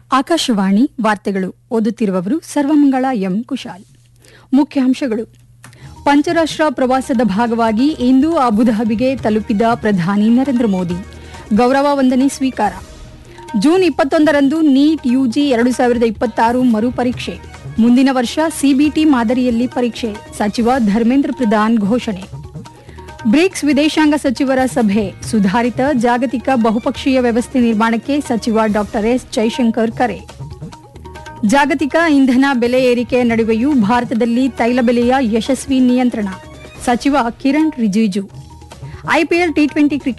ಆಕಾಶವಾಣಿ ವಾರ್ತೆಗಳು ಓದುತ್ತಿರುವವರು ಸರ್ವಮಂಗಳ ಎಂ ಕುಶಾಲ್ ಮುಖ್ಯಾಂಶಗಳು ಪಂಚರಾಷ್ಟ್ರ ಪ್ರವಾಸದ ಭಾಗವಾಗಿ ಇಂದು ಅಬುಧಾಬಿಗೆ ತಲುಪಿದ ಪ್ರಧಾನಿ ನರೇಂದ್ರ ಮೋದಿ ಗೌರವ ವಂದನೆ ಸ್ವೀಕಾರ ಜೂನ್ ಇಪ್ಪತ್ತೊಂದರಂದು ನೀಟ್ ಯುಜಿ ಎರಡು ಸಾವಿರದ ಇಪ್ಪತ್ತಾರು ಮರುಪರೀಕ್ಷೆ ಮುಂದಿನ ವರ್ಷ ಸಿಬಿಟಿ ಮಾದರಿಯಲ್ಲಿ ಪರೀಕ್ಷೆ ಸಚಿವ ಧರ್ಮೇಂದ್ರ ಪ್ರಧಾನ್ ಘೋಷಣೆ ಬ್ರಿಕ್ಸ್ ವಿದೇಶಾಂಗ ಸಚಿವರ ಸಭೆ ಸುಧಾರಿತ ಜಾಗತಿಕ ಬಹುಪಕ್ಷೀಯ ವ್ಯವಸ್ಥೆ ನಿರ್ಮಾಣಕ್ಕೆ ಸಚಿವ ಡಾಕ್ಟರ್ ಎಸ್ ಜೈಶಂಕರ್ ಕರೆ ಜಾಗತಿಕ ಇಂಧನ ಬೆಲೆ ಏರಿಕೆ ನಡುವೆಯೂ ಭಾರತದಲ್ಲಿ ತೈಲ ಬೆಲೆಯ ಯಶಸ್ವಿ ನಿಯಂತ್ರಣ ಸಚಿವ Kiran Rijiju IPL T twenty cricket